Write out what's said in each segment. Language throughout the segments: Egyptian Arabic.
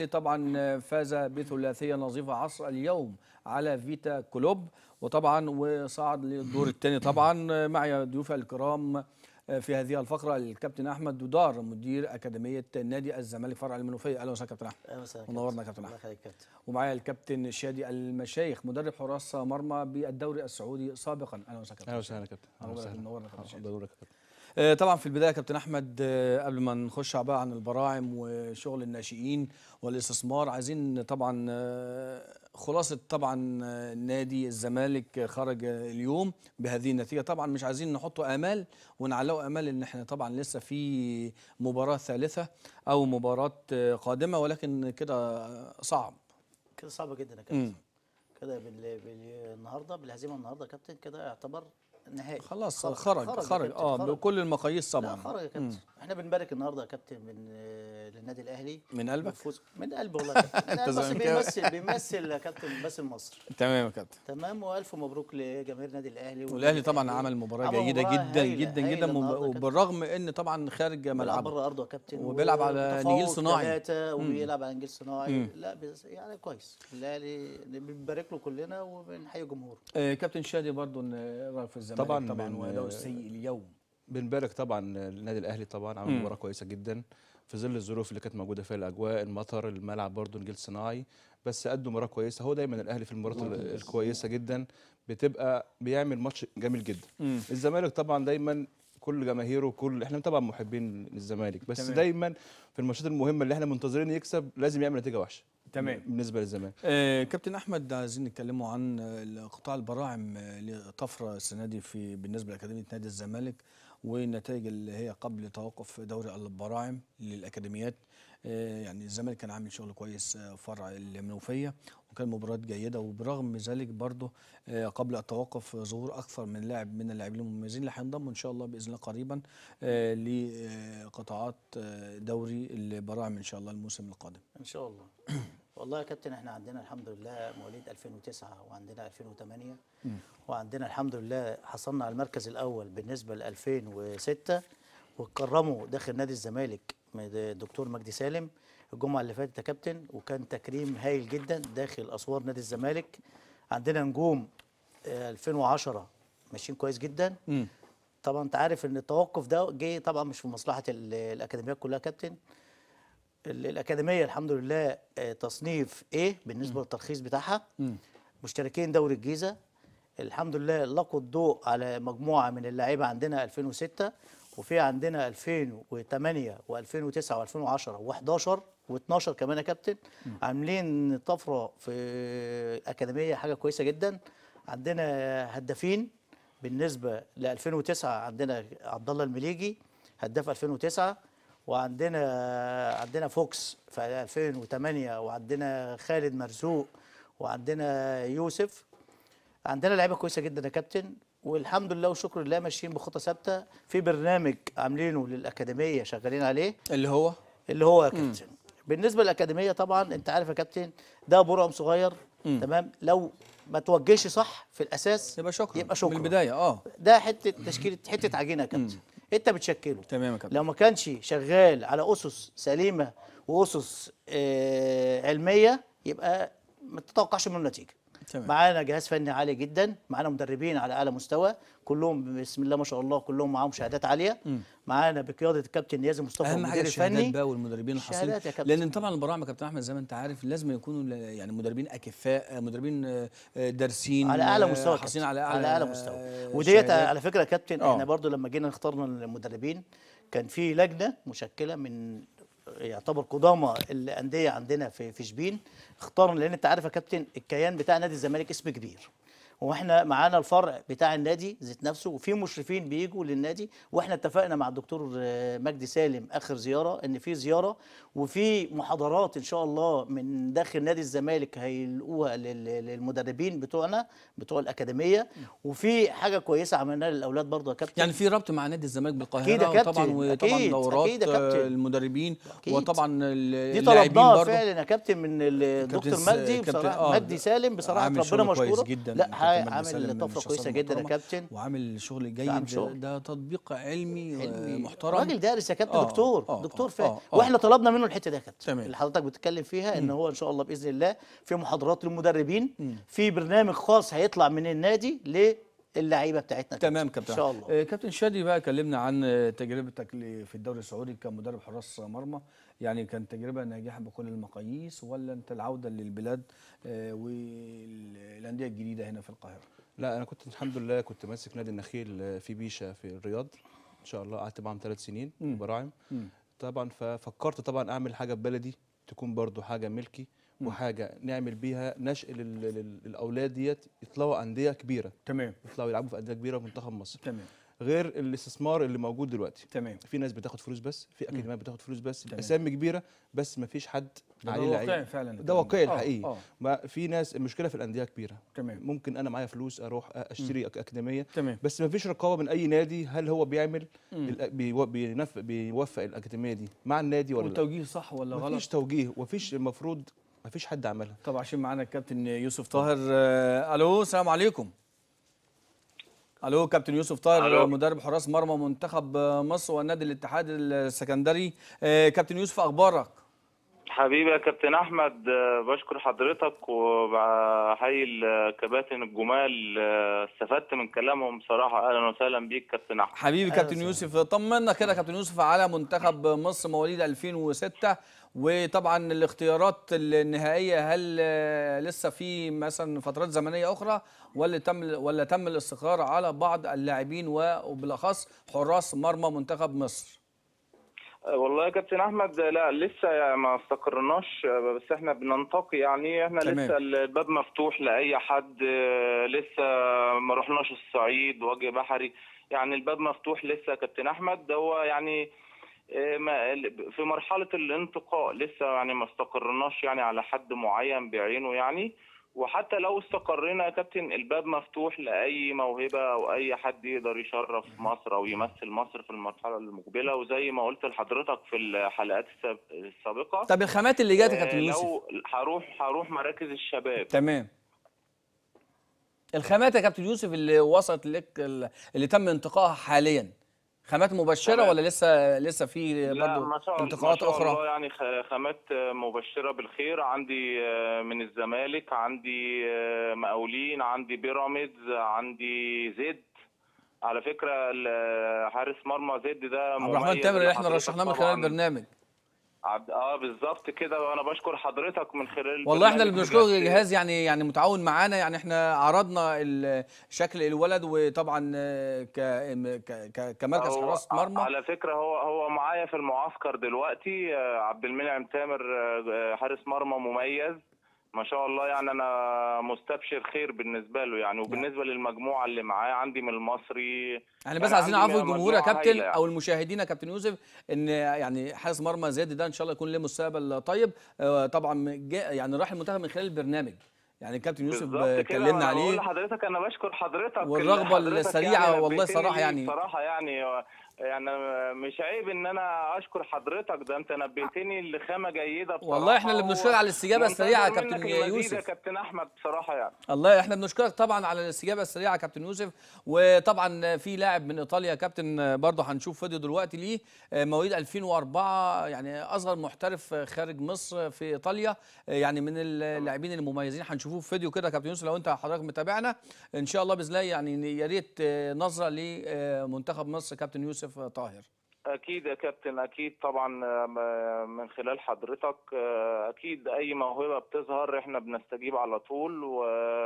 الاهلي طبعا فاز بثلاثيه نظيفه عصر اليوم على فيتا كلوب وطبعا وصعد للدور الثاني طبعا معي ضيوفي الكرام في هذه الفقره الكابتن احمد دودار مدير اكاديميه نادي الزمالك فرع المنوفيه اهلا وسهلا كابتن احمد اهلا وسهلا منورنا يا كابتن الله احمد يخليك يا كابتن ومعايا الكابتن شادي المشايخ مدرب حراس مرمى بالدوري السعودي سابقا اهلا وسهلا كابتن اهلا وسهلا يا كابتن اهلا منورنا وسهلا منورنا يا كابتن شادي. منورك يا كابتن آه، طبعا في البدايه كابتن احمد آه، قبل ما نخش بقى عن البراعم وشغل الناشئين والاستثمار عايزين طبعا آه، خلاصه طبعا آه، نادي الزمالك خرج آه، اليوم بهذه النتيجه طبعا مش عايزين نحطوا امال ونعلقوا امال ان احنا طبعا لسه في مباراه ثالثه او مباراه آه، قادمه ولكن كده آه، صعب كده صعبه جدا يا مم. كابتن كده بال... بال... النهارده بالهزيمه النهارده يا كابتن كده يعتبر نهائي خلاص خرج- خرج خرج يا خرج كابتن، اه خرج. بكل المقاييس لا طبعا خرج يا كابتن احنا بنبارك النهارده يا كابتن من آه، للنادي الاهلي من قلبك بالفوز من قلبي والله يا كابتن أنت لا، بس زملكاوي. بيمثل بيمثل يا كابتن بيمثل مصر تمام يا كابتن تمام والف مبروك لجماهير النادي الاهلي والاهلي طبعا عمل مباراه عمل جيده مباراة جدا هايلة- جدا هايلة جدا النهاردة يا كابتن. وبالرغم ان طبعا خارج بيلعب ملعبه بره ارضه يا كابتن وبيلعب على وتفوق نجيل صناعي. ثلاثة مم. وبيلعب على نجيل صناعي مم. لا بس يعني كويس الاهلي بنبارك له كلنا وبنحيي جمهوره آه كابتن شادي برضو ان رايك في الزمالك طبعاً طبعا من- واداؤه السيء اليوم بنبارك طبعا للنادي الاهلي طبعا عمل مم. مباراه كويسه جدا في ظل الظروف اللي كانت موجوده فيها الاجواء المطر الملعب برضه نجيل صناعي بس قدوا مباراه كويسه هو دايما الاهلي في المباريات ال- الكويسه جدا بتبقى بيعمل ماتش جميل جدا مم. الزمالك طبعا دايما كل جماهيره كل احنا طبعا محبين للزمالك بس تمام. تمام. دايما في الماتشات المهمه اللي احنا منتظرين يكسب لازم يعمل نتيجه وحشه تمام. بالنسبه للزمالك آه كابتن احمد عايزين نتكلموا عن آه، قطاع البراعم آه، لطفره السنه دي في بالنسبه لاكاديميه نادي الزمالك والنتائج اللي هي قبل توقف دوري البراعم للاكاديميات آه يعني الزمالك كان عامل شغل كويس آه، فرع المنوفيه وكان مباراه جيده وبرغم ذلك برضه آه، قبل التوقف ظهور اكثر من لاعب من اللاعبين المميزين اللي هينضموا ان شاء الله باذن الله قريبا آه، لقطاعات آه، دوري البراعم ان شاء الله الموسم القادم ان شاء الله والله يا كابتن احنا عندنا الحمد لله مواليد 2009 وعندنا 2008 وعندنا الحمد لله حصلنا على المركز الاول بالنسبه ل 2006 وكرموا داخل نادي الزمالك من الدكتور مجدي سالم الجمعه اللي فاتت يا كابتن وكان تكريم هايل جدا داخل اسوار نادي الزمالك عندنا نجوم آه، 2010 ماشيين كويس جدا مم. طبعا انت عارف ان التوقف ده جه طبعا مش في مصلحه ال- الاكاديميات كلها يا كابتن ال- الاكاديميه الحمد لله آه، تصنيف ايه بالنسبه للترخيص بتاعها مم. مشتركين دوري الجيزه الحمد لله لقوا الضوء على مجموعه من اللعيبه عندنا 2006 وفي عندنا 2008 و2009 و2010 و11 و12 كمان يا كابتن عاملين طفره في اكاديميه حاجه كويسه جدا عندنا هدافين بالنسبه ل 2009 عندنا عبد الله المليجي هداف 2009 وعندنا عندنا فوكس في 2008 وعندنا خالد مرزوق وعندنا يوسف عندنا لعيبه كويسه جدا يا كابتن والحمد لله وشكر لله ماشيين بخطه ثابته في برنامج عاملينه للاكاديميه شغالين عليه اللي هو اللي هو يا كابتن بالنسبه للاكاديميه طبعا انت عارف يا كابتن ده برعم صغير تمام لو ما توجهش صح في الاساس يبقى شكرا يبقى شكرا من البدايه اه ده حته تشكيله حته عجينه يا كابتن انت بتشكله تمام يا كابتن لو ما كانش شغال على اسس سليمه واسس آه علميه يبقى ما تتوقعش منه نتيجه تمام. معانا جهاز فني عالي جدا معانا مدربين على اعلى مستوى كلهم بسم الله ما شاء الله كلهم معاهم شهادات عاليه معانا بقياده الكابتن نيازي مصطفى اهم حاجه المدير الشهادات الفني بقى والمدربين الحاصلين الشهادات يا كابتن. لان طبعا البراعم يا كابتن احمد زي ما انت عارف لازم يكونوا ل- يعني مدربين اكفاء مدربين آه، آه، دارسين على اعلى آه، مستوى حاصلين كابتن. على اعلى على اعلى مستوى آه، وديت شهادات. على فكره يا كابتن آه. احنا برضو لما جينا اخترنا المدربين كان في لجنه مشكله من يعتبر قدامى الانديه عندنا في في شبين اختارنا لان انت عارف يا كابتن الكيان بتاع نادي الزمالك اسم كبير واحنا معانا الفرع بتاع النادي ذات نفسه وفي مشرفين بيجوا للنادي واحنا اتفقنا مع الدكتور آه، مجدي سالم اخر زياره ان في زياره وفي محاضرات ان شاء الله من داخل نادي الزمالك هيلقوها لل- للمدربين بتوعنا بتوع الاكاديميه وفي حاجه كويسه عملناها للاولاد برضه يا كابتن يعني في ربط مع نادي الزمالك بالقاهره أكيد يا كابتن، وطبعا وطبعا أكيد، دورات أكيد يا آه، كابتن. المدربين أكيد. وطبعا دي اللاعبين طلبناها برضه فعلا يا كابتن من الدكتور كابتن س- مجدي كابتن- بصراحه آه، مجدي سالم بصراحه عامل ربنا شغل كويس مشكوره جدا لا كابتن كابتن مجدي عامل سالم من طفره الشخصيات كويسه جدا يا المحترمة، كابتن وعامل شغل عامل جيد شغل. ده تطبيق علمي, علمي علمي محترم راجل دارس يا كابتن آه، دكتور آه، دكتور آه، فاهم آه، آه. واحنا طلبنا منه الحته دي يا كابتن تمام. اللي حضرتك بتتكلم فيها ان هو ان شاء الله باذن الله في محاضرات للمدربين في برنامج خاص هيطلع من النادي للعيبه بتاعتنا تمام كابتن ان شاء الله آه، كابتن شادي بقى كلمنا عن آه، تجربتك ل- في الدوري السعودي كمدرب حراس مرمى يعني كانت تجربه ناجحه بكل المقاييس ولا انت العوده للبلاد آه، والانديه الجديده هنا في القاهره لا انا كنت الحمد لله كنت ماسك نادي النخيل في بيشا في الرياض ان شاء الله قعدت معاهم ثلاث سنين مم. براعم مم. طبعا ففكرت طبعا اعمل حاجه ببلدي تكون برضو حاجه ملكي وحاجه نعمل بيها نشء لل- لل- للاولاد ديت يطلعوا انديه كبيره تمام يطلعوا يلعبوا في انديه كبيره في منتخب مصر تمام غير الاستثمار اللي موجود دلوقتي تمام في ناس بتاخد فلوس بس في اكاديميات بتاخد فلوس بس تمام. اسامي كبيره بس ما فيش حد ده عليه واقعي لعيبه فعلا ده الكلام واقعي آه، الحقيقي اه ما في ناس المشكله في الانديه كبيره تمام ممكن انا معايا فلوس اروح اشتري أك- اكاديميه تمام بس ما فيش رقابه من اي نادي هل هو بيعمل مم. الأ- بيو- بينف- بيوفق الاكاديميه دي مع النادي ولا لا والتوجيه صح ولا ما غلط فيش توجيه ومفيش المفروض ما فيش حد عملها طب عشان معانا الكابتن يوسف طاهر آه، الو السلام عليكم الو كابتن يوسف طاهر ألو. مدرب حراس مرمى منتخب آه، مصر والنادي الاتحاد السكندري آه، كابتن يوسف اخبارك حبيبي يا كابتن احمد آه، بشكر حضرتك وبحيي الكباتن الجمال آه، استفدت من كلامهم صراحه اهلا وسهلا بيك كابتن احمد حبيبي أهلا كابتن وسهلا. يوسف طمنا كده كابتن يوسف على منتخب مصر مواليد 2006 وطبعا الاختيارات النهائيه هل آه، لسه في مثلا فترات زمنيه اخرى ولا تم ولا تم الاستقرار على بعض اللاعبين وبالاخص حراس مرمى منتخب مصر آه، والله يا كابتن احمد آه، لا لسه يعني ما استقرناش آه، بس احنا بننتقي يعني احنا تمام. لسه الباب مفتوح لاي حد آه، لسه ما رحناش الصعيد وجه بحري يعني الباب مفتوح لسه يا كابتن احمد هو يعني آه، ما- في مرحلة الانتقاء لسه يعني ما استقرناش يعني على حد معين بعينه يعني وحتى لو استقرينا يا كابتن الباب مفتوح لأي موهبة أو أي حد يقدر يشرف مصر أو يمثل مصر في المرحلة المقبلة وزي ما قلت لحضرتك في الحلقات الساب- السابقة طب الخامات اللي جات يا آه، كابتن يوسف لو هروح هروح مراكز الشباب تمام الخامات يا كابتن يوسف اللي وصلت لك اللي تم انتقائها حاليا خامات مبشره تمام. ولا لسه لسه في لا برضه ما شاء الله انتقاءات ما شاء الله اخرى يعني خ- خامات مبشره بالخير عندي آه، من الزمالك عندي آه، مقاولين عندي بيراميدز عندي زد على فكره ال- حارس مرمى زد ده عبد الرحمن مميز تامر اللي احنا لحضرتك رشحناه من طبعاً. خلال البرنامج عبد اه بالظبط كده وانا بشكر حضرتك من خلال والله احنا اللي البرنامج بنشكرك بجد. الجهاز يعني يعني متعاون معانا يعني احنا عرضنا ال- شكل الولد وطبعا آه، ك ك- ك- كمركز هو حراسه مرمى على فكره هو هو معايا في المعسكر دلوقتي آه، عبد المنعم تامر آه، حارس مرمى مميز ما شاء الله يعني انا مستبشر خير بالنسبه له يعني وبالنسبه للمجموعه اللي معاه عندي من المصري يعني بس أنا عايزين عندي نعرف الجمهور يا مجموعة كابتن هايلة يعني. او المشاهدين يا كابتن يوسف ان يعني حارس مرمى زيد ده ان شاء الله يكون له مستقبل طيب آه، طبعا جا- يعني راح المنتخب من خلال البرنامج يعني الكابتن يوسف بالظبط آه، كده كلمنا أنا بقول عليه لحضرتك انا بشكر حضرتك والرغبة حضرتك السريعة يعني والله نبهتني صراحة ليه يعني. بصراحه يعني يعني مش عيب ان انا اشكر حضرتك ده انت نبهتني لخامه جيده بصراحه والله احنا اللي بنشكرك على الاستجابه ومنتظر السريعه يا منك كابتن المزيد يا يوسف كابتن احمد بصراحه يعني الله احنا بنشكرك طبعا على الاستجابه السريعه يا كابتن يوسف وطبعا في لاعب من ايطاليا يا كابتن برضه هنشوف فيديو دلوقتي ليه مواليد 2004 يعني اصغر محترف خارج مصر في ايطاليا يعني من اللاعبين المميزين هنشوفوه في فيديو كده يا كابتن يوسف لو انت حضرتك متابعنا ان شاء الله باذن الله يعني يا ريت نظره لمنتخب مصر كابتن يوسف طاهر اكيد يا كابتن اكيد طبعا آه، من خلال حضرتك آه، اكيد اي موهبه بتظهر احنا بنستجيب على طول و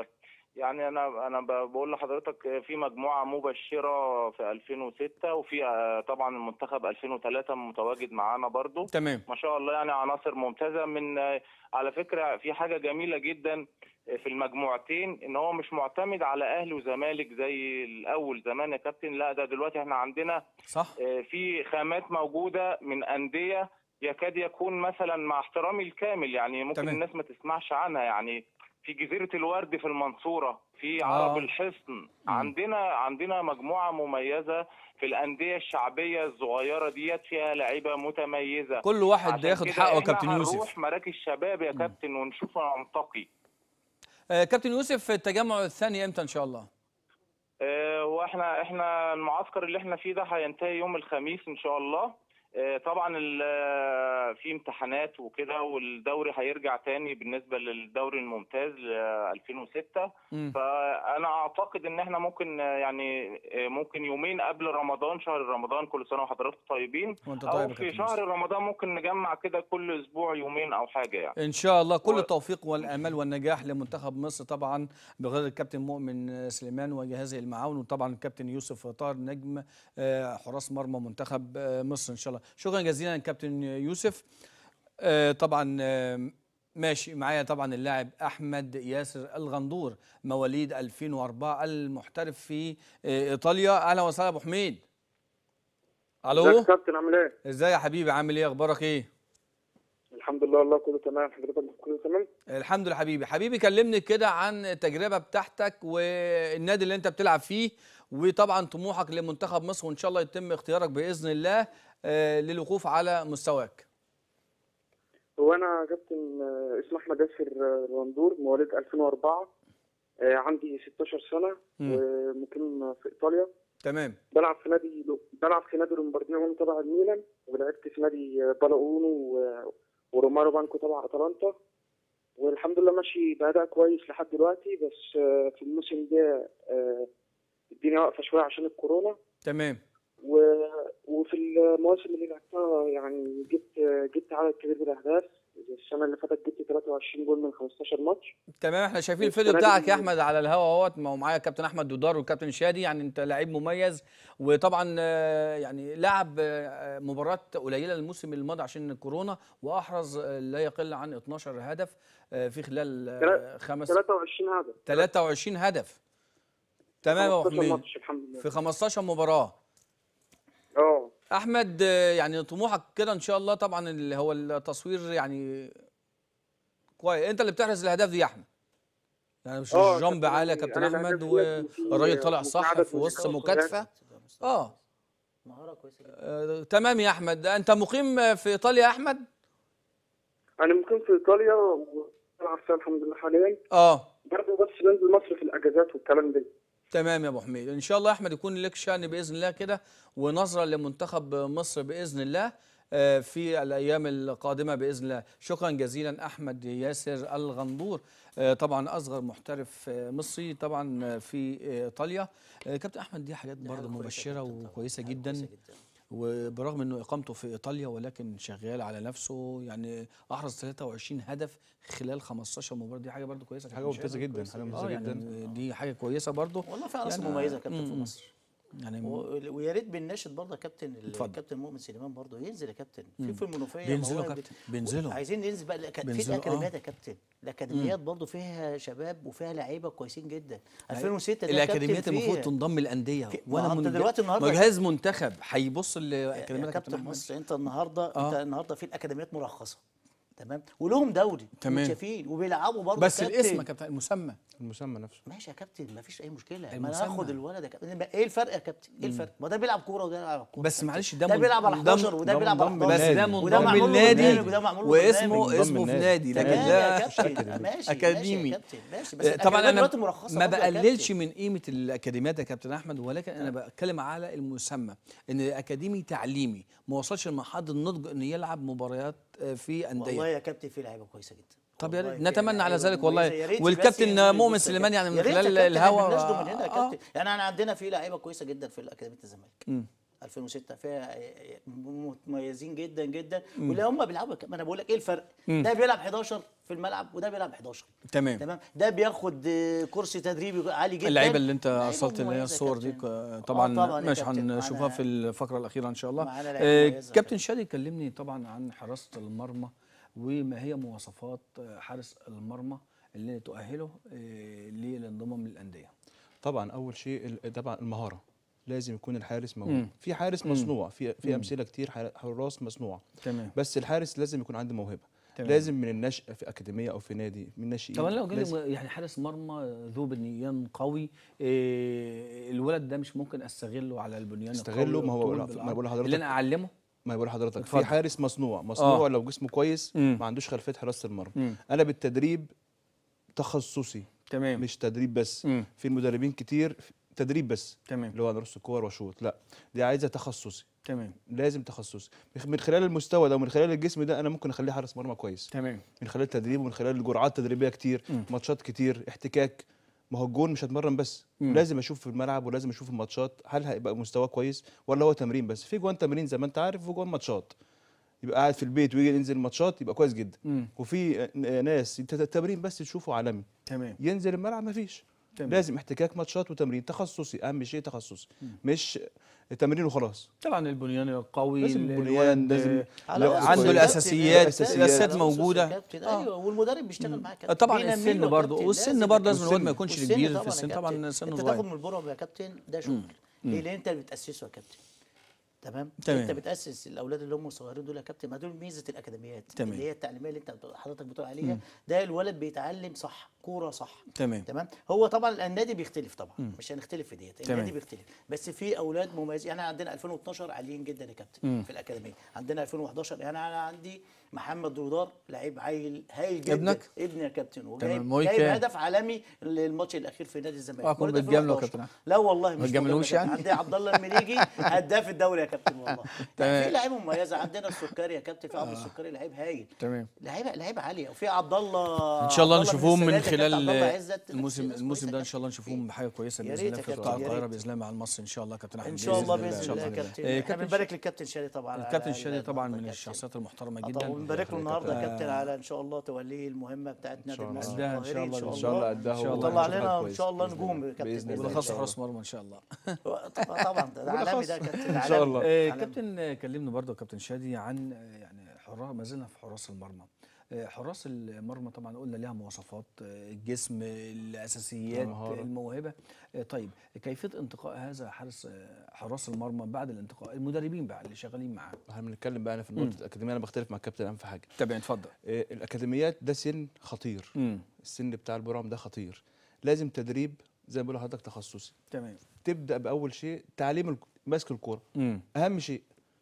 يعني انا انا ب- بقول لحضرتك في مجموعه مبشره في 2006 وفي آه، طبعا المنتخب 2003 متواجد معانا برضو تمام ما شاء الله يعني عناصر ممتازه من آه، على فكره في حاجه جميله جدا في المجموعتين ان هو مش معتمد على اهلي وزمالك زي الاول زمان يا كابتن لا ده دلوقتي احنا عندنا صح آه، في خامات موجوده من انديه يكاد يكون مثلا مع احترامي الكامل يعني ممكن تمام. الناس ما تسمعش عنها يعني في جزيره الورد في المنصوره في آه. عرب الحصن عندنا عندنا مجموعه مميزه في الانديه الشعبيه الصغيره ديت فيها لعيبه متميزه كل واحد عشان ياخد كده حقه يا إحنا كابتن يوسف هنروح مراكز شباب يا كابتن ونشوف ننتقي آه، كابتن يوسف التجمع الثاني امتى ان شاء الله آه، واحنا احنا المعسكر اللي احنا فيه ده هينتهي يوم الخميس ان شاء الله آه، طبعا ال- آه، في امتحانات وكده والدوري هيرجع تاني بالنسبه للدوري الممتاز ل 2006 مم. فانا اعتقد ان احنا ممكن آه، يعني آه، ممكن يومين قبل رمضان شهر رمضان كل سنه وحضراتكم طيبين وانت او طيب يا في كابتن شهر يوسف. رمضان ممكن نجمع كده كل اسبوع يومين او حاجه يعني ان شاء الله كل و- التوفيق والامال والنجاح لمنتخب مصر طبعا بغير الكابتن مؤمن سليمان وجهازه المعاون وطبعا الكابتن يوسف طاهر نجم آه، حراس مرمى منتخب آه، مصر ان شاء الله شكرا جزيلا كابتن يوسف آه، طبعا آه، ماشي معايا طبعا اللاعب احمد ياسر الغندور مواليد 2004 المحترف في آه، ايطاليا اهلا وسهلا ابو حميد ازيك الو يا كابتن عامل ايه؟ ازاي يا حبيبي عامل ايه اخبارك ايه الحمد لله والله كله تمام حضرتك كله تمام؟ الحمد لله حبيبي حبيبي كلمني كده عن التجربة بتاعتك والنادي اللي انت بتلعب فيه وطبعا طموحك لمنتخب مصر وان شاء الله يتم اختيارك بإذن الله آه، للوقوف على مستواك هو انا كابتن آه، اسمي احمد ياسر آه، رندور مواليد 2004 آه، عندي 16 سنه مم. ومقيم في ايطاليا تمام بلعب في نادي بلعب في نادي لومباردينو تبع الميلان ولعبت في نادي آه، بالاونو و- ورومارو بانكو تبع اتلانتا والحمد لله ماشي بأداء كويس لحد دلوقتي بس آه، في الموسم ده آه، الدنيا واقفه شويه عشان الكورونا تمام و... وفي المواسم اللي لعبتها يعني جبت جبت عدد كبير من الاهداف السنه اللي فاتت جبت 23 جول من 15 ماتش تمام احنا شايفين الفيديو السنة بتاعك دي- يا احمد على الهوا اهوت ما هو معايا كابتن احمد دودار والكابتن شادي يعني انت لعيب مميز وطبعا آه، يعني لعب آه، مباراه قليله الموسم الماضي عشان الكورونا واحرز آه، لا يقل عن 12 هدف آه، في خلال آه، تلات- خمس 23 هدف 23 هدف تمام يا ابو 15 حميد ماتش الحمد لله في 15 مباراه اه احمد آه، يعني طموحك كده ان شاء الله طبعا اللي هو التصوير يعني كويس انت اللي بتحرز الاهداف دي يا احمد يعني مش آه، جامب كابتن، عالي يا يعني كابتن أنا احمد الأهداف ديت وفي- والراجل طالع وفي صح عدد في من وسط الأهداف. مكاتفه اه مهاره كويسه جدا آه، تمام يا احمد انت مقيم في ايطاليا يا احمد انا مقيم في ايطاليا وبلعب فيها الحمد لله حاليا اه برضه بس بنزل مصر في الاجازات والكلام ده تمام يا ابو حميد ان شاء الله يا احمد يكون لك شأن باذن الله كده ونظره لمنتخب مصر باذن الله آه، في الايام القادمه باذن الله شكرا جزيلا احمد ياسر الغندور آه، طبعا اصغر محترف آه، مصري طبعا آه، في آه، ايطاليا آه، كابتن احمد دي حاجات برضه حاجة كويسة مبشره جداً طبعاً، وكويسه حاجة جدا كويسة جدا. وبرغم انه اقامته في ايطاليا ولكن شغال على نفسه يعني احرز 23 هدف خلال 15 مباراه دي حاجه برضه كويسه حاجه ممتازه جدا حاجه اه ممتازه جدا يعني دي حاجه كويسه برضه والله في عناصر يعني- مميزه يا كابتن في مم. مصر يعني و- ويا ريت بنناشد برضه يا كابتن اتفضل. الكابتن مؤمن سليمان برضه ينزل يا كابتن في في المنوفيه بينزلوا مواهب- كابتن، بينزلوا. عايزين ننزل بقى الأكا- في بينزلوا، الاكاديميات آه. يا كابتن الاكاديميات برضه فيها شباب وفيها لعيبه كويسين جدا 2006 ده الاكاديميات كابتن المفروض فيها. تنضم الانديه في- وانا ما أنت من دلوقتي النهاردة- ما جهاز منتخب هيبص يا للاكاديميات يا كابتن كابتن احمد مصر انت النهارده آه. انت النهارده في الاكاديميات مرخصه تمام ولهم دوري تمام. متشافين وبيلعبوا برضه بس كابتن. الاسم يا كابتن المسمى المسمى نفسه ماشي يا كابتن ما فيش اي مشكله ما انا المسمى. هاخد الولد يا كابتن ايه الفرق يا كابتن ايه الفرق ما ده بيلعب كوره وده بيلعب كوره بس كابتن. معلش ده ده من- بيلعب على ده 11 وده ده بيلعب على منضم 11 بس ده نادي. وده منضم معمول له النادي برنامج وده معمول له واسمه برنامج. اسمه في منضم نادي النادي. لكن تمام ده يا كابتن ماشي اكاديمي ماشي يا كابتن ماشي بس آه، طبعا الأكاديميات انا دلوقتي مرخصه ما برضه يا بقللش كابتن. من قيمه الاكاديميات يا كابتن احمد ولكن انا بتكلم على المسمى ان الاكاديمي تعليمي ما وصلش لمرحله النضج انه يلعب مباريات آه، في والله انديه يا كابتن في لعيبه كويسه جدا طب يا والله ريت في نتمنى على لعيبة ذلك والله. مميزة. يا ريت بس والكابتن ينزل مؤمن يبص يا سليمان كابتن. يعني من يا ريت يا خلال كابتن الهوا- احنا بنناشده من هنا يا آه. كابتن يعني انا عندنا في لعيبه كويسه جدا في اكاديميه الزمالك مم. 2006 فيها مميزين جدا جدا واللي هم بيلعبوا ما انا بقول لك ايه الفرق ده بيلعب 11 في الملعب وده بيلعب 11 تمام تمام ده بياخد آه، كرسي تدريبي عالي جدا اللعيبه اللي انت لعيبة ارسلت اللي هي مميزة يا الصور دي كابتن. آه، آه، طبعا طبعا يا مش كابتن. هنشوفها معانا- في الفقره الاخيره ان شاء الله معانا لعيبة آه، مميزة يا كابتن كابتن. شادي كلمني طبعا عن حراسه المرمى وما هي مواصفات آه، حارس المرمى اللي تؤهله آه، للانضمام للانديه طبعا اول شيء ال- طبعا المهاره لازم يكون الحارس موهوب مم. في حارس مصنوع في في امثله كتير حار- حراس مصنوع تمام بس الحارس لازم يكون عنده موهبه تمام. لازم من النشأ في اكاديميه او في نادي من الناشئين طب انا لو لازم- جالي يعني حارس مرمى ذو بنيان قوي إيه الولد ده مش ممكن استغله على البنيان استغله، القوي ما هو- والطول ما بالعرض. بقول لحضرتك- اللي انا اعلمه ما بقول لحضرتك اتفضل. في حارس مصنوع مصنوع آه. لو جسمه كويس مم. ما عندوش خلفيه حراسه المرمى مم. انا بالتدريب تخصصي تمام مش تدريب بس مم. في المدربين كتير تدريب بس تمام اللي هو نرص الكور وشوط لا دي عايزه تخصصي تمام لازم تخصصي من خلال المستوى ده ومن خلال الجسم ده انا ممكن اخليه حارس مرمى كويس تمام من خلال التدريب ومن خلال الجرعات التدريبيه كتير مم. ماتشات كتير احتكاك ما هو الجون مش هتمرن بس مم. لازم اشوف في الملعب ولازم اشوف الماتشات هل هيبقى مستواه كويس ولا هو تمرين بس في جوان تمرين زي ما انت عارف وجوان ماتشات يبقى قاعد في البيت ويجي ينزل ماتشات يبقى كويس جدا مم. وفي آه، ناس انت التمرين بس تشوفه عالمي تمام ينزل الملعب مفيش تمام. لازم احتكاك ماتشات وتمرين تخصصي اهم شيء تخصصي مش تمرين وخلاص طبعا البنيان القوي لازم ال- البنيان، الولد، لازم- آه، لو عنده كويس. الاساسيات الأساسيات. الاساسيات على موجوده أسس الكابتن، آه. ايوه والمدرب بيشتغل معاه آه، كابتن طبعا بينمي السن له برضه كابتن، والسن لازم برضه لازم الواد والسن. ما يكونش والسن كبير طبعاً في يا السن كابتن. طبعا سنه انت صغير تاخد من البرم يا كابتن ده شغل ليه لان انت اللي بتاسسه يا كابتن تمام تمام. انت بتاسس الاولاد اللي هم صغيرين دول يا كابتن ما دول ميزه الاكاديميات تمام. اللي هي التعليميه اللي انت بتقول- حضرتك بتقول عليها ده الولد بيتعلم صح كوره صح تمام تمام هو طبعا النادي بيختلف طبعا مش هنختلف في ديت تمام. النادي بيختلف بس في اولاد مميزين يعني عندنا 2012 عاليين جدا يا كابتن في الاكاديميه عندنا 2011 يعني انا عندي محمد رودار لعيب عيل هايل جدا ابنك؟ ابني يا كابتن تمام. وجايب موي جايب كام؟ هدف عالمي الماتش الاخير في نادي الزمالك اوعى تكون مواليد بتجامله يا 2011. كابتن. لا والله مش بتجاملوش بجامله يا كابتن. يعني؟ عندي عبد الله المليجي هداف الدوري يا كابتن والله تمام. لا، في لعيبه مميزه عندنا السكري يا كابتن في عبد السكري لعيب هايل تمام لعيبه لعيبه عاليه وفي عبد الله ان شاء الله عبد نشوفهم من السادات يا كابتن، خلال عبد الله عزت، الموسم ناس الموسم كويسة ده يا ان شاء الله كابتن. نشوفهم بحاجه كويسه يا باذن ريت الله يا في كابتن، قطاع يا القاهره ريت. باذن الله مع المصري ان شاء الله كابتن احمد ان شاء الله إن باذن شاء الله يا بإذن كابتن إيه، احنا كابتن بنبارك للكابتن شادي طبعا على- الكابتن على الشادي طبعا النهارده من كابتن. الشخصيات المحترمه آه طبعا جدا ونبارك له النهارده ف- يا كابتن على ان شاء الله توليه المهمه بتاعت نادي شاء الله. المصري أداها إن شاء القاهري الله ان شاء الله اداه إن شاء الله. وطلع وهيبقى لنا ان كويس شاء الله بإذن نجوم الله. يا كابتن بإذن الله. بالاخص إن شاء حراس الله. مرمى ان شاء الله طبعا طبعا ده عالمي ده يا كابتن إن شاء الله. آه، عالمي. كابتن آه، كلمنا برضه يا كابتن شادي عن آه، يعني حراس ما زلنا في حراس المرمى آه، حراس المرمى طبعا قلنا لها مواصفات آه، الجسم الاساسيات المهارة. الموهبه آه، طيب كيفيه انتقاء هذا حارس آه، حراس المرمى بعد الانتقاء المدربين بقى اللي شغالين معاه احنا بنتكلم بقى انا في نقطه الاكاديميه انا بختلف مع الكابتن اهم في حاجه تمام اتفضل إيه، الاكاديميات ده سن خطير امم السن بتاع البرام ده خطير لازم تدريب زي ما بقول لحضرتك تخصصي تمام تبدا باول شيء تعليم الك- ماسك الكوره امم اهم شيء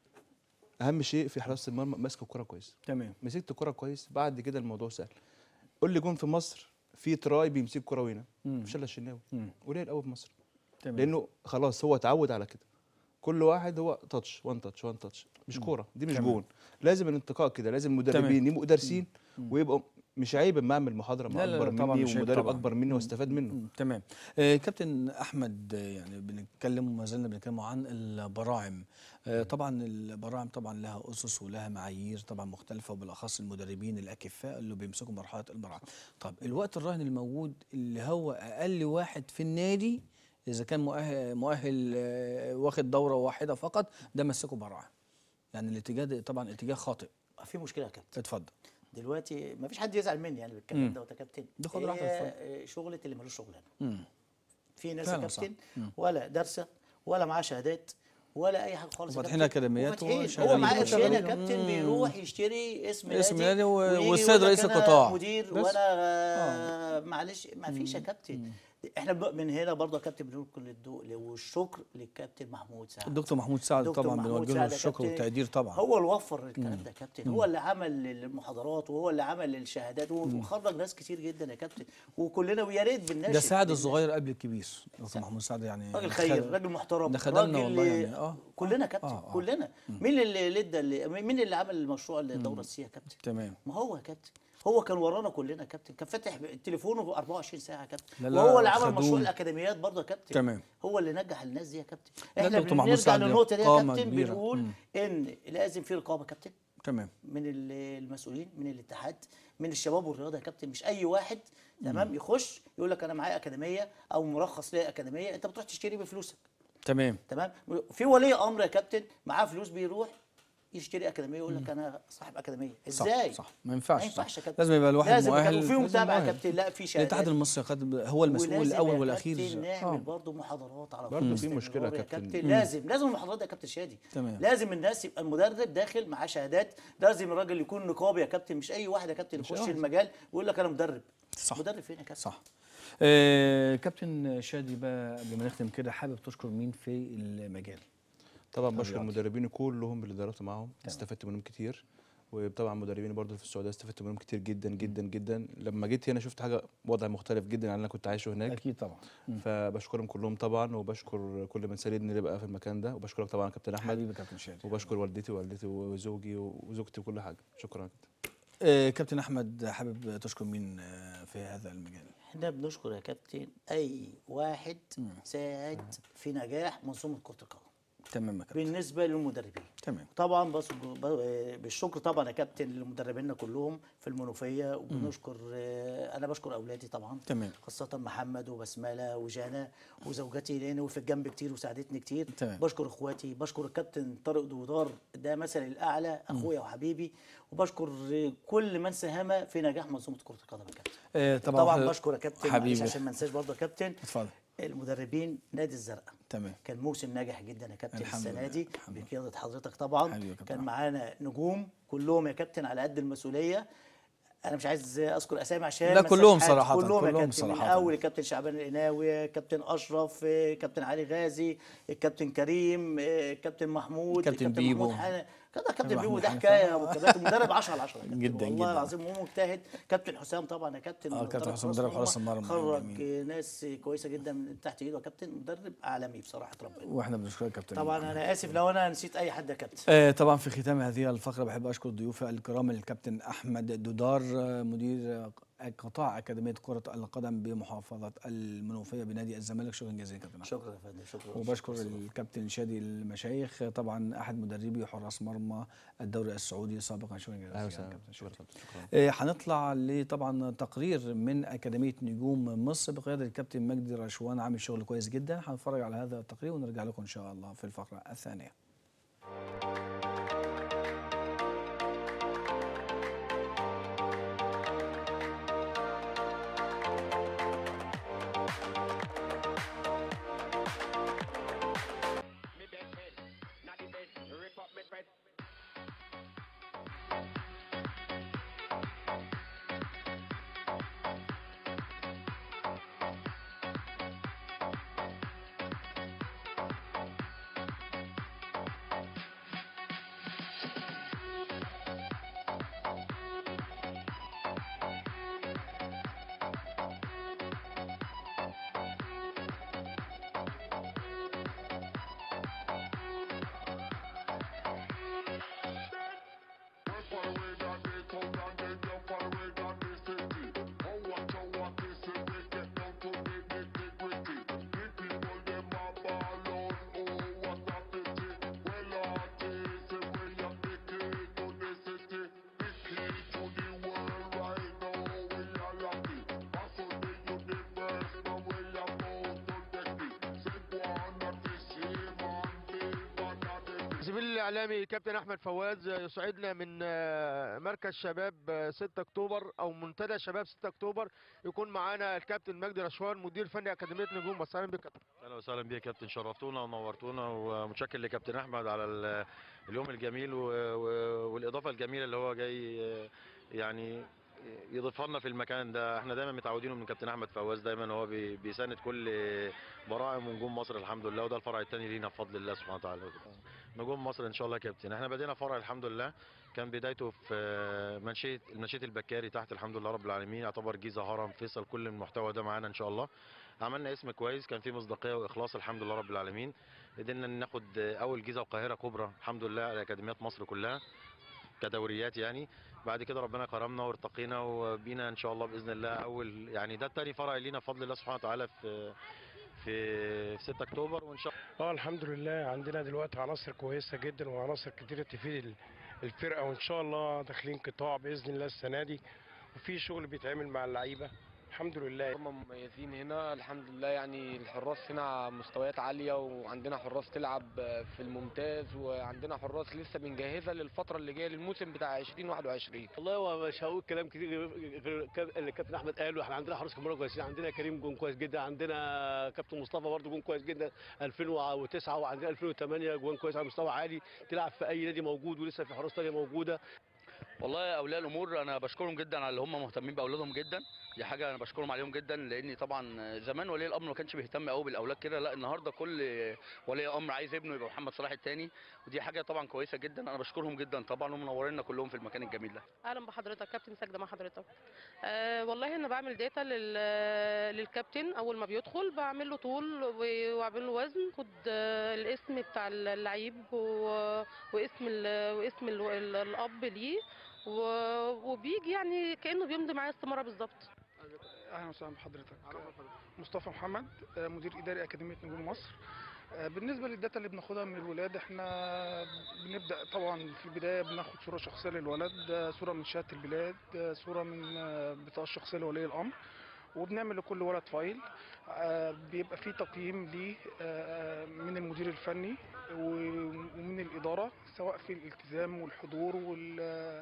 اهم شيء في حراسه المرمى ماسك الكوره كويس تمام مسكت الكوره كويس بعد كده الموضوع سهل قول لي جون في مصر في تراي بيمسك كوره وينا مم. مش الا الشناوي مم. قليل قوي في مصر تمام لانه خلاص هو اتعود على كده كل واحد هو تاتش وان تاتش وان تاتش مش كوره دي مش تمام. جون لازم الانتقاء كده لازم المدربين يبقوا دارسين ويبقوا مش عيب اما اعمل محاضره مع لا، لا، لا، اكبر طبعاً مني مش عيب ومدرب طبعاً. اكبر مني واستفاد منه مم. تمام آه كابتن احمد آه، يعني بنتكلم وما زلنا بنتكلم عن البراعم آه طبعا البراعم طبعا لها اسس ولها معايير طبعا مختلفه وبالاخص المدربين الاكفاء اللي بيمسكوا مرحله البراعم طب الوقت الراهن الموجود اللي هو اقل واحد في النادي اذا كان مؤهل, مؤهل آه، واخد دوره واحده فقط ده مسكه براعم يعني الاتجاه ده طبعا اتجاه خاطئ في مشكله يا كابتن اتفضل دلوقتي ما فيش حد يزعل مني يعني بالكلام دوت يا كابتن ده خد هي، راحتك، اتفضل. آه، شغله اللي ملوش شغلانه مم. في ناس يا فعلا صح. كابتن ولا دارسه ولا معاه شهادات ولا اي حاجه خالص يا وفاتحين كابتن. أكاديميات وفاتحين. هو وشغالين. معاه قرشين يا وشغالين. كابتن مم. بيروح يشتري اسم اسم نادي نادي و- ويجي والسيد يقول لك رئيس أنا القطاع. مدير بس. وانا آه، معلش ما فيش يا كابتن احنا بن- من هنا برضه يا كابتن بنقول كل الضوء والشكر للكابتن محمود سعد الدكتور محمود سعد دكتور طبعا محمود بنوجه له سعد يا الشكر كابتن. والتقدير طبعا هو اللي وفر الكلام ده يا كابتن هو اللي عمل المحاضرات وهو اللي عمل الشهادات وخرج ناس كتير جدا يا كابتن وكلنا ويا ريت بالناس ده سعد الصغير قبل الكبير دكتور محمود سعد يعني راجل خد- خير راجل محترم ده خدمنا راجل والله يعني اه كلنا كابتن آه، آه. كلنا مين اللي اللي ادى اللي- مين اللي عمل المشروع الدوره السياسيه يا كابتن تمام ما هو يا كابتن هو كان ورانا كلنا يا كابتن كان فاتح تليفونه 24 ساعه يا كابتن لا لا، وهو اللي عمل خدوم. مشروع الاكاديميات برضه يا كابتن تمام. هو اللي نجح الناس دي يا كابتن لا، احنا دكتور محمود بنرجع سعد للنقطه دي يا قامة كابتن كبيرة. بنقول مم. ان لازم في رقابه يا كابتن تمام من ال- المسؤولين من الاتحاد من الشباب والرياضه يا كابتن مش اي واحد تمام يخش يقول لك انا معايا اكاديميه او مرخص ليا اكاديميه انت بتروح تشتري بفلوسك تمام تمام في ولي امر يا كابتن معاه فلوس بيروح يشتري اكاديميه يقول لك انا صاحب اكاديميه صح ازاي صح ما ينفعش ما ينفعش صح. يا كابتن لازم يبقى الواحد لازم مؤهل وفي لازم متابعه يا مؤهل. كابتن لا في شهادات الاتحاد المصري خد هو المسؤول ولازم الاول يا والاخير كابتن نعمل آه. برضه محاضرات على برضه طول في مشكلة باستمرار يا كابتن. كابتن لازم لازم المحاضرات دي يا كابتن شادي تمام. لازم الناس يبقى المدرب داخل معاه شهادات لازم الراجل يكون نقابي يا كابتن مش اي واحد يا كابتن يخش واحد. المجال ويقول لك انا مدرب صح. مدرب فين يا كابتن صح آه كابتن شادي بقى قبل ما نختم كده حابب تشكر مين في المجال طبعا بشكر الرياضي. المدربين كلهم اللي دربت معاهم استفدت منهم كتير وطبعا مدربين برضو في السعوديه استفدت منهم كتير جدا جدا جدا لما جيت هنا شفت حاجه وضع مختلف جدا عن اللي انا كنت عايشه هناك اكيد طبعا مم. فبشكرهم كلهم طبعا وبشكر كل من ساندني اللي بقى في المكان ده وبشكرك طبعا كابتن احمد حبيبي كابتن شادي وبشكر والدتي ووالدتي وزوجي وزوجتي وكل حاجه شكرا يا كابتن آه كابتن احمد حابب تشكر مين آه في هذا المجال احنا بنشكر يا كابتن اي واحد ساعد في نجاح منظومه كره القدم تمام يا كابتن بالنسبه للمدربين تمام طبعا بس ب- بالشكر طبعا يا كابتن لمدربينا كلهم في المنوفيه وبنشكر آه، انا بشكر اولادي طبعا تمام خاصة محمد وبسملة وجانا وزوجتي لأن وقفت جنبي كتير وساعدتني كتير تمام. بشكر اخواتي بشكر الكابتن طارق دودار ده مثلي الأعلى أخويا وحبيبي وبشكر كل من ساهم في نجاح منظومة كرة القدم يا كابتن آه طبعا, طبعا حضرتك- بشكر يا كابتن حبيبي. معلش عشان ما انساش برضه يا كابتن اتفضل المدربين نادي الزرقاء تمام كان موسم ناجح جدا يا كابتن الحمد السنه لله، دي الحمد لله. بقياده حضرتك طبعا حبيبي يا كابتن كان أحمد. معانا نجوم كلهم يا كابتن على قد المسؤوليه انا مش عايز اذكر اسامي عشان لا، ما أنساش كلهم حد. صراحة، كلهم يا كلهم كابتن من صراحة. اول الكابتن شعبان القناوي كابتن اشرف كابتن علي غازي الكابتن كريم الكابتن محمود كابتن الكابتن بيبو. محمود حنا كده كابتن كابتن بيبو محمود ده حنفي. حكايه وكابتن مدرب 10 على 10 جدا، والله جدا. العظيم هو مجتهد كابتن حسام طبعا يا كابتن آه، كابتن مدرب حسام حراس مدرب حراس المرمى، خرج جميل. ناس كويسه جدا من تحت ايده يا كابتن مدرب عالمي بصراحه ربنا واحنا بنشكرك كابتن طبعا انا اسف لو انا نسيت اي حد يا كابتن آه، طبعا في ختام هذه الفقرة بحب أشكر ضيوفي الكرام الكابتن أحمد دودار آه، مدير آه، قطاع أكاديمية كرة القدم بمحافظة المنوفية بنادي الزمالك شكرا جزيلا كابتن أحمد شكرا يا فندم شكرا وبشكر الكابتن شادي المشايخ آه، طبعا أحد مدربي حراس مرمى الدوري السعودي سابقا شكرا جزيلا اهلا كابتن وسهلا شكرا شادي. كابتن شكرا آه، هنطلع لطبعا تقرير من أكاديمية نجوم مصر بقيادة الكابتن مجدي رشوان عامل شغل كويس جدا هنتفرج على هذا التقرير ونرجع لكم إن شاء الله في الفقرة الثانية زميلي الاعلامي كابتن احمد فواز يسعدنا من آه، مركز شباب آه، 6 اكتوبر او منتدى شباب 6 اكتوبر يكون معانا الكابتن مجدي رشوان مدير فني اكاديميه نجوم مصر اهلا بك كابتن. اهلا وسهلا بيك يا كابتن شرفتونا ونورتونا ومتشكر لكابتن احمد على ال- اليوم الجميل و- و- والاضافه الجميله اللي هو جاي آه، يعني يضيفها لنا في المكان ده احنا دايما متعودين من كابتن احمد فواز دايما هو بي- بيساند كل براعم ونجوم مصر الحمد لله وده الفرع الثاني لينا بفضل الله سبحانه وتعالى نجوم مصر ان شاء الله يا كابتن احنا بدينا فرع الحمد لله كان بدايته في آه، منشيه المنشيه البكاري تحت الحمد لله رب العالمين يعتبر جيزه هرم فيصل كل المحتوى ده معانا ان شاء الله عملنا اسم كويس كان فيه مصداقيه واخلاص الحمد لله رب العالمين قدرنا ناخد اول جيزه وقاهره كبرى الحمد لله على اكاديميات مصر كلها كدوريات يعني بعد كده ربنا كرمنا وارتقينا وبينا ان شاء الله باذن الله اول يعني ده تاني فرع لينا بفضل الله سبحانه وتعالى في في في 6 اكتوبر وان شاء الله اه الحمد لله عندنا دلوقتي عناصر كويسه جدا وعناصر كتيره تفيد ال- الفرقه وان شاء الله داخلين قطاع باذن الله السنه دي وفي شغل بيتعمل مع اللعيبه الحمد لله هم مميزين هنا الحمد لله يعني الحراس هنا مستويات عالية وعندنا حراس تلعب في الممتاز وعندنا حراس لسه بنجهزها للفترة اللي جاية للموسم بتاع 2021 والله هو مش هقول كلام كتير غير غير كاب- اللي كابتن احمد قاله احنا عندنا حراس كاميرا كويسين عندنا كريم جون كويس جدا عندنا كابتن مصطفى برضه جون كويس جدا 2009 وعندنا 2008 جوان كويس على مستوى عالي تلعب في اي نادي موجود ولسه في حراس تانية موجوده والله اولياء الامور انا بشكرهم جدا على اللي هم مهتمين باولادهم جدا دي حاجه انا بشكرهم عليهم جدا لان طبعا زمان ولي الامر ما كانش بيهتم قوي بالاولاد كده لا النهارده كل ولي امر عايز ابنه يبقى محمد صلاح الثاني ودي حاجه طبعا كويسه جدا انا بشكرهم جدا طبعا ومنورينا كلهم في المكان الجميل ده اهلا بحضرتك كابتن سجده مع حضرتك أه والله انا بعمل داتا لل... للكابتن اول ما بيدخل بعمل له طول و- واعمل له وزن خد آه، الاسم بتاع اللعيب و... واسم ال... واسم ال... ال- الاب ليه و... وبيجي يعني كانه بيمضي معايا استماره بالظبط اهلا وسهلا بحضرتك مصطفى محمد آه، مدير اداري اكاديميه نجوم مصر آه، بالنسبه للداتا اللي بناخدها من الولاد احنا بنبدا طبعا في البدايه بناخد صوره شخصيه للولد آه، صوره من شهاده البلاد آه، صوره من آه، بطاقه الشخصيه لولي الامر وبنعمل لكل ولد فايل آه، بيبقى فيه تقييم ليه آه، من المدير الفني و- ومن الاداره سواء في الالتزام والحضور وال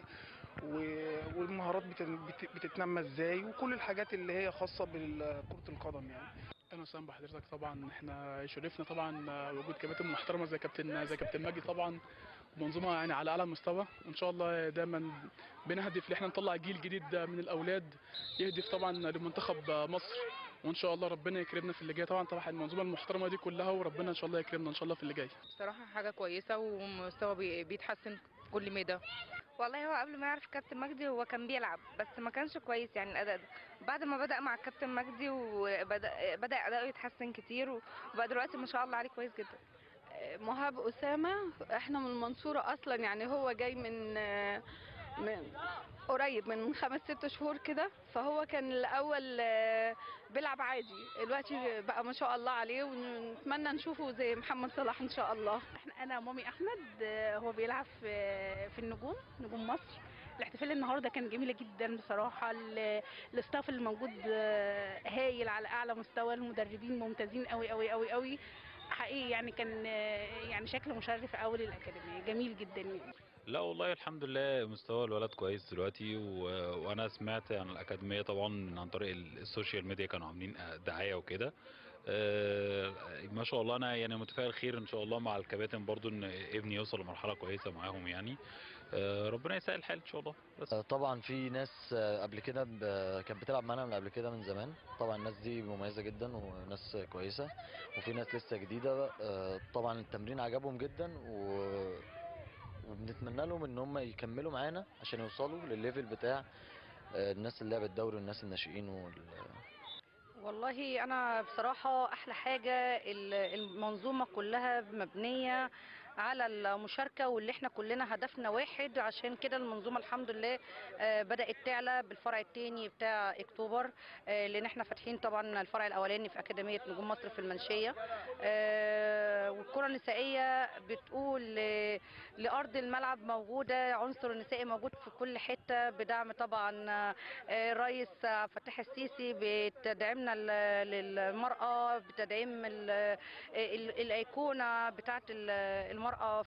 و- والمهارات بت- بت- بتتنمى ازاي وكل الحاجات اللي هي خاصه بكره القدم يعني اهلا وسهلا بحضرتك طبعا احنا يشرفنا طبعا وجود كباتن محترمه زي كابتن زي كابتن مجدي طبعا منظومه يعني على اعلى مستوى وان شاء الله دايما بنهدف ان احنا نطلع جيل جديد من الاولاد يهدف طبعا لمنتخب مصر وان شاء الله ربنا يكرمنا في اللي جاي طبعا طبعا المنظومه المحترمه دي كلها وربنا ان شاء الله يكرمنا ان شاء الله في اللي جاي بصراحة حاجة كويسة ومستوى بي- بيتحسن في كل مدى والله هو قبل ما يعرف كابتن مجدي هو كان بيلعب بس ما كانش كويس يعني الاداء ده بعد ما بدا مع كابتن مجدي وبدا بدا اداؤه يتحسن كتير وبقى دلوقتي ما شاء الله عليه كويس جدا مهاب أسامة احنا من المنصورة أصلا يعني هو جاي من من قريب من خمس ست شهور كده فهو كان الأول آه، بيلعب عادي دلوقتي بقى ما شاء الله عليه ونتمنى نشوفه زي محمد صلاح إن شاء الله احنا انا مامي احمد آه، هو بيلعب في في النجوم نجوم مصر الاحتفال النهارده كان جميله جدا بصراحه ال- الاستاف اللي موجود آه، هايل على اعلى مستوى المدربين ممتازين قوي قوي قوي قوي حقيقي يعني كان آه، يعني شكل مشرف قوي للاكاديميه جميل جدا يعني لا والله الحمد لله مستوى الولد كويس دلوقتي و... وانا سمعت عن الاكاديميه طبعا عن طريق ال- السوشيال ميديا كانوا عاملين دعايه وكده آه، ما شاء الله انا يعني متفائل خير ان شاء الله مع الكباتن برضو ان ابني يوصل لمرحله كويسه معاهم يعني آه، ربنا يسهل الحال ان شاء الله بس طبعا في ناس آه، قبل كده ب- كانت بتلعب معانا من قبل كده من زمان طبعا الناس دي مميزه جدا وناس كويسه وفي ناس لسه جديده آه، طبعا التمرين عجبهم جدا و وبنتمنى لهم ان هم يكملوا معانا عشان يوصلوا للليفل بتاع آه، الناس اللي لعبت دوري والناس الناشئين وال... والله انا بصراحه احلى حاجه ال- المنظومه كلها مبنيه على المشاركه واللي احنا كلنا هدفنا واحد عشان كده المنظومه الحمد لله آه، بدات تعلى بالفرع الثاني بتاع اكتوبر آه، لان احنا فاتحين طبعا الفرع الاولاني في اكاديميه نجوم مصر في المنشيه آه، والكره النسائيه بتقول آه، لارض الملعب موجوده عنصر نسائي موجود في كل حته بدعم طبعا آه، الرئيس عبد الفتاح السيسي بتدعيمنا ل- للمراه بتدعيم ال- ال- الايقونه بتاعه ال- المراه